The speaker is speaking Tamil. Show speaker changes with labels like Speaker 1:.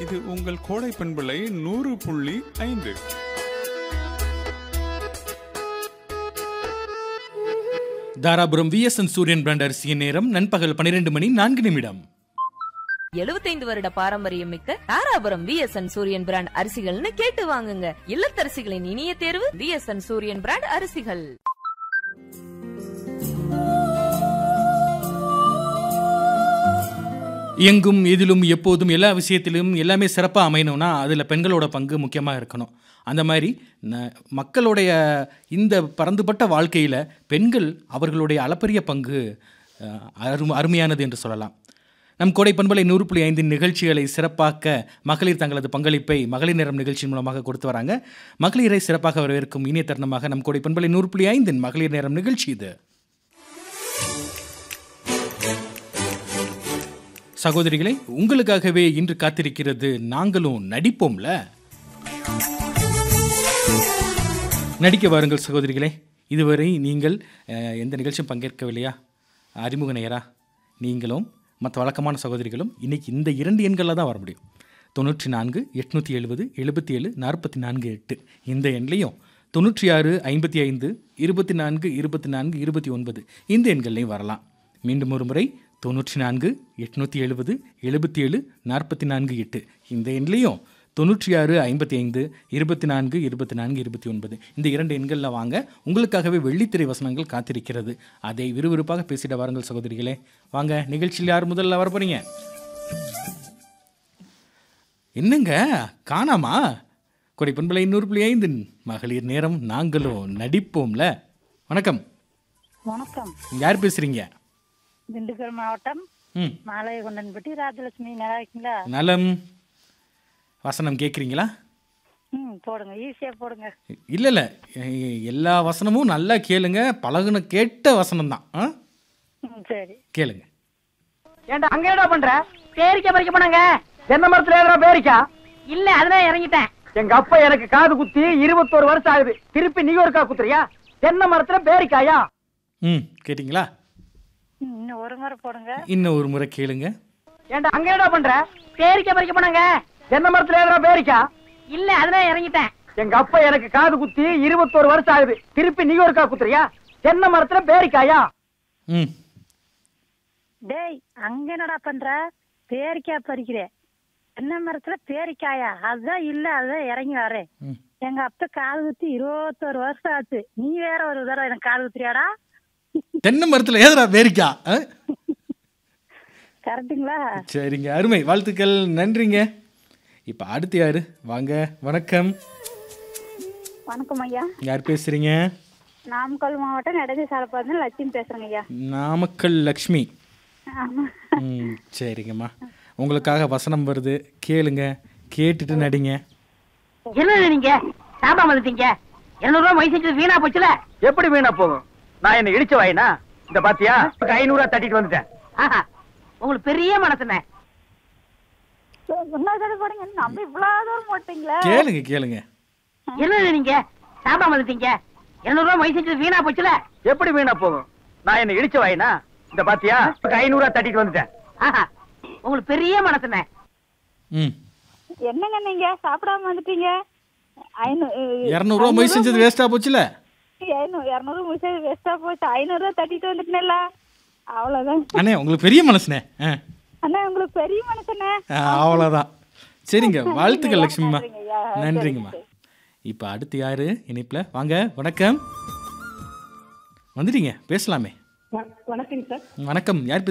Speaker 1: இது உங்கள் கோடை பண்பலை நூறு புள்ளி ஐந்து
Speaker 2: தாராபுரம் விஎஸ்என் சூரியன் பிராண்ட் அரிசியின் நேரம் நண்பகல் பன்னிரண்டு மணி நான்கு நிமிடம்
Speaker 3: எழுபத்தைந்து வருட பாரம்பரியம் மிக்க தாராபுரம் விஎஸ்என் சூரியன் பிராண்ட் அரிசிகள்னு கேட்டு வாங்குங்க இல்லத்தரசிகளின் இனிய தேர்வு விஎஸ்என் சூரியன் பிராண்ட் அரிசிகள்
Speaker 2: எங்கும் எதிலும் எப்போதும் எல்லா விஷயத்திலும் எல்லாமே சிறப்பாக அமையணும்னா அதில் பெண்களோட பங்கு முக்கியமாக இருக்கணும் அந்த மாதிரி ந- மக்களுடைய இந்த பரந்துபட்ட வாழ்க்கையில் பெண்கள் அவர்களுடைய அளப்பரிய பங்கு அஹ், அரும் அருமையானது என்று சொல்லலாம் நம் கோடை பண்பலை நூறு புள்ளி ஐந்தின் நிகழ்ச்சிகளை சிறப்பாக்க மகளிர் தங்களது பங்களிப்பை மகளிர் நேரம் நிகழ்ச்சியின் மூலமாக கொடுத்து வராங்க மகளிரை சிறப்பாக வரவேற்கும் இனிய தருணமாக நம் கோடை பண்பலை நூறு புள்ளி ஐந்தின் மகளிர் நேரம் நிகழ்ச்சி இது சகோதரிகளே உங்களுக்காகவே இன்று காத்திருக்கிறது நாங்களும் நடிப்போம்ல நடிக்க வாருங்கள் சகோதரிகளே இதுவரை நீங்கள் அஹ், எந்த நிகழ்ச்சியும் பங்கேற்கவில்லையா அறிமுக நேயரா நீங்களும் மற்ற வழக்கமான சகோதரிகளும் இன்னைக்கு இந்த இரண்டு எண்களில் தான் வர முடியும் தொண்ணூற்றி நான்கு எட்நூற்றி எழுபது எழுபத்தி ஏழு நாற்பத்தி நான்கு எட்டு இந்த எண்லையும் தொண்ணூற்றி ஆறு ஐம்பத்தி ஐந்து இருபத்தி நான்கு இருபத்தி நான்கு இருபத்தி ஒன்பது இந்த எண்கள்லையும் வரலாம் மீண்டும் ஒரு முறை தொண்ணூற்றி நான்கு எட்நூற்றி எழுபது எழுபத்தி ஏழு நாற்பத்தி நான்கு எட்டு இந்த எண்லையும் தொண்ணூற்றி ஆறு ஐம்பத்தி ஐந்து இருபத்தி நான்கு இருபத்தி நான்கு இருபத்தி ஒன்பது இந்த இரண்டு எண்களில் வாங்க உங்களுக்காகவே வெள்ளித்திரை வசனங்கள் காத்திருக்கிறது அதை விறுவிறுப்பாக பேசிட வாருங்கள் சகோதரிகளே வாங்க நிகழ்ச்சியில் யார் முதல்ல வர போறீங்க என்னங்க காணாமா கொடை பண்பலை நூறு புள்ளி ஐந்து மகளிர் நேரம் நாங்களும் நடிப்போம்ல வணக்கம்
Speaker 4: வணக்கம்
Speaker 2: யார் பேசுறீங்க
Speaker 4: திண்டுக்கல் மாவட்டம்
Speaker 2: ம்
Speaker 4: மாலையகுண்டன்பட்டி ராஜலட்சுமி நல்லா இருக்கீங்களா
Speaker 2: நலம் வசனம் கேட்குறீங்களா
Speaker 4: ம் போடுங்க ஈஸியா போடுங்க
Speaker 2: இல்லை இல்லை எல்லா வசனமும் நல்லா கேளுங்க பழகுன கேட்ட வசனம் தான் ஆ
Speaker 4: ம் சரி
Speaker 2: கேளுங்க
Speaker 5: ஏண்டா அங்க என்னடா பண்ற பேரிக்கா பறிக்க போனாங்க தென்னை மரத்துல ஏறா பேரிக்கா இல்ல அதெல்லாம் இறங்கிட்டேன் எங்க அப்பா எனக்கு காது குத்தி இருபத்தோரு வருஷம் ஆகுது திருப்பி நீ ஒருக்கா குத்துறியா தென்னை மரத்துல பேரிக்காயா
Speaker 2: ம் கேட்டிங்களா
Speaker 4: ம், இன்னும் ஒரு முறை போடுங்க
Speaker 2: இன்னும் ஒரு முறை கேளுங்க
Speaker 5: ஏண்டா அங்க என்னடா பண்ற பேரிக்கா பறிக்க போனாங்க தென்னை மரத்துல ஏறா பேரிக்கா இல்ல அதெல்லாம் இறங்கிட்டேன் எங்க அப்பா எனக்கு காது குத்தி இருபத்தோரு வருஷம் ஆகுது திருப்பி நீ ஒருக்கா குத்துறியா தென்னை மரத்துல பேரிக்காயா
Speaker 2: ம்
Speaker 4: டேய் அங்க என்னடா பண்ற பேரிக்காய் பறிக்கிறேன் தென்னை மரத்துல பேரிக்காயா அதுதான் இல்ல அதுதான் இறங்கி வரேன்
Speaker 2: ம்
Speaker 4: எங்க அப்பா காது குத்தி இருபத்தோரு வருஷம் ஆச்சு நீ வேற ஒரு தடவை எனக்கு காது குத்துறியாடா
Speaker 2: தென்னை மரத்தில் ஏதுடா பேரிக்கா ஆ?
Speaker 4: கரெக்டுங்களா
Speaker 2: சரிங்க அருமை வாழ்த்துக்கள் நன்றிங்க இப்போ அடுத்து யாரு வாங்க வணக்கம்
Speaker 4: வணக்கம் ஐயா
Speaker 2: யார் பேசுறீங்க
Speaker 4: நாமக்கல் மாவட்டம் நெடுஞ்சி சாலப்பாந்து லட்சுமி பேசுறேங்க ஐயா
Speaker 2: நாமக்கல் லக்ஷ்மி
Speaker 4: ஆமா
Speaker 2: ம் சரிங்கம்மா உங்களுக்காக வசனம் வருது கேளுங்க கேட்டுட்டு நடிங்க
Speaker 5: என்ன நீங்க சாப்பிடாம வந்துட்டீங்க இருநூறு ரூபாய் மைசேஜ் வீணா போச்சுல எப்படி வீணா போகும் நான் என்ன இடிச்ச வாயினா இந்த பாத்தியா ஐநூறு ரூபாய் தட்டிட்டு வந்துட்டேன் உங்களுக்கு பெரிய மனசுனே
Speaker 4: இன்னொரு தடவை போடுங்க நம்ம இவ்வளவு தூரம் போட்டீங்களா
Speaker 2: கேளுங்க கேளுங்க
Speaker 5: என்ன நீங்க சாப்பிடாம வந்துட்டீங்க இருநூறு ரூபாய் மைசேஜ் வீணா போச்சுல எப்படி வீணா போகும் நான் என்ன இடிச்ச வாயினா இந்த பாத்தியா ஐநூறு ரூபாய் தட்டிட்டு வந்துட்டேன் உங்களுக்கு பெரிய மனசுனே
Speaker 2: ம்
Speaker 4: என்னங்க நீங்க சாப்பிடாம வந்துட்டீங்க ஐநூ-
Speaker 2: இரநூறுவா மொய் செஞ்சது வேஸ்ட்டாக போச்சுல
Speaker 4: ஐநூ- இரநூறு முடிச்சது வேஸ்டா போச்சு ஐநூறு ரூபா தட்டிட்டு வந்துட்டேன்ல அவ்வளவுதான்
Speaker 2: அண்ணே உங்களுக்கு பெரிய மனசுனே ஆ
Speaker 4: அண்ணா உங்களுக்கு பெரிய மனுஷனே
Speaker 2: ஆ, அவ்வளோதான் சரிங்க வாழ்த்துக்கள் லட்சுமிம்மா
Speaker 4: நன்றிங்கய்யா.
Speaker 2: நன்றிங்கம்மா இப்போ அடுத்து யாரு இணைப்பில் வாங்க வணக்கம் வந்துட்டீங்க பேசலாமே
Speaker 4: வணக்கம் சார்
Speaker 2: வணக்கம் யார்